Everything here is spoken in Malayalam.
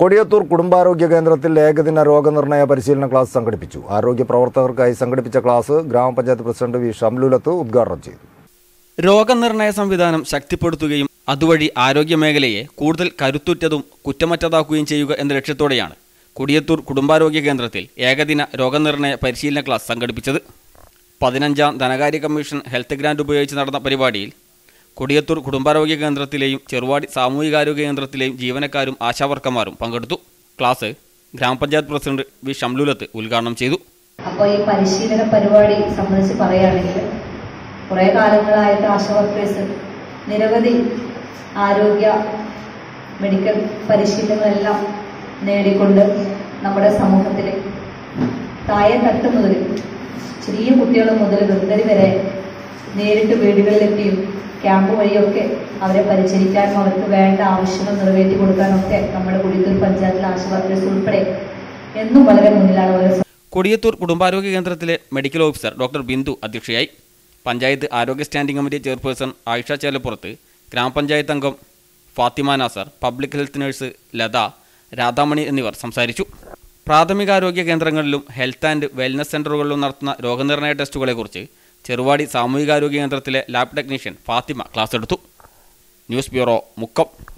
കൊടിയത്തൂർ കുടുംബാരോഗ്യ കേന്ദ്രത്തിൽ ഏകദിന രോഗനിർണയ പരിശീലന ക്ലാസ് സംഘടിപ്പിച്ചു ആരോഗ്യ പ്രവർത്തകർക്കായി സംഘടിപ്പിച്ച ക്ലാസ് ഗ്രാമപഞ്ചായത്ത് പ്രസിഡന്റ് വി ഷംലുലത്ത് ഉദ്ഘാടനം ചെയ്തു രോഗനിർണയ സംവിധാനം ശക്തിപ്പെടുത്തുകയും അതുവഴി ആരോഗ്യമേഖലയെ കൂടുതൽ കരുത്തുറ്റതും കുറ്റമറ്റതാക്കുകയും ചെയ്യുക എന്ന ലക്ഷ്യത്തോടെയാണ് കൊടിയത്തൂർ കുടുംബാരോഗ്യ കേന്ദ്രത്തിൽ ഏകദിന രോഗനിർണയ പരിശീലന ക്ലാസ് സംഘടിപ്പിച്ചത് പതിനഞ്ചാം ധനകാര്യ കമ്മീഷൻ ഹെൽത്ത് ഗ്രാന്റ് ഉപയോഗിച്ച് നടന്ന പരിപാടിയിൽ കൊടിയത്തൂർ കുടുംബാരോഗ്യ കേന്ദ്രത്തിലെയും ചെറുവാടി സാമൂഹികാരോഗ്യ കേന്ദ്രത്തിലെയും ജീവനക്കാരും ആശാവർക്കർമാരും പങ്കെടുത്തു ക്ലാസ് ഗ്രാമപഞ്ചായത്ത് പ്രസിഡന്റ് വി ഷംലുലത്ത് ഉദ്ഘാടനം ചെയ്തു അപ്പോൾ ഈ പരിശീലന പരിപാടി സംബന്ധിച്ച് പറയുകയാണെങ്കിൽ കുറേ കാലങ്ങളായിട്ട് ആശ വർക്കേഴ്സ് നിരവധി ആരോഗ്യ മെഡിക്കൽ പരിശീലനങ്ങളെല്ലാം നേടിക്കൊണ്ട് നമ്മുടെ സമൂഹത്തിൽ താഴെ തട്ട് മുതൽ ചെറിയ കുട്ടികൾ മുതൽ വൃദ്ധര് വരെ നേരിട്ട് വീടുകളിലെത്തിയും ക്യാമ്പ് വഴിയൊക്കെ അവരെ പരിചരിക്കാനും അവർക്ക് വേണ്ട ആവശ്യങ്ങൾ നിറവേറ്റി കൊടുക്കാനൊക്കെ നമ്മുടെ കുടിത്തൂർ പഞ്ചായത്തിലെ ആശ വർക്കേഴ്സ് ഉൾപ്പെടെ എന്നും വളരെ മുന്നിലാണ് ഓരോ കൊടിയത്തൂർ കുടുംബാരോഗ്യ കേന്ദ്രത്തിലെ മെഡിക്കൽ ഓഫീസർ ഡോക്ടർ ബിന്ദു അധ്യക്ഷയായി പഞ്ചായത്ത് ആരോഗ്യ standing committee chairperson Ayisha Chelappurath ഗ്രാമപഞ്ചായത്ത് അംഗം Fathima Nasar public health nurse Latha Radhamani എന്നിവർ സംസാരിച്ചു പ്രാഥമികാരോഗ്യ കേന്ദ്രങ്ങളിലും ഹെൽത്ത് ആൻഡ് വെൽനസ് സെൻ്ററുകളിലും നടത്തുന്ന രോഗനിർണയ ടെസ്റ്റുകളെക്കുറിച്ച് ചെറുവാടി സാമൂഹികാരോഗ്യ കേന്ദ്രത്തിലെ ലാബ് ടെക്നീഷ്യൻ ഫാത്തിമ ക്ലാസ് എടുത്തു ന്യൂസ് ബ്യൂറോ മുക്കം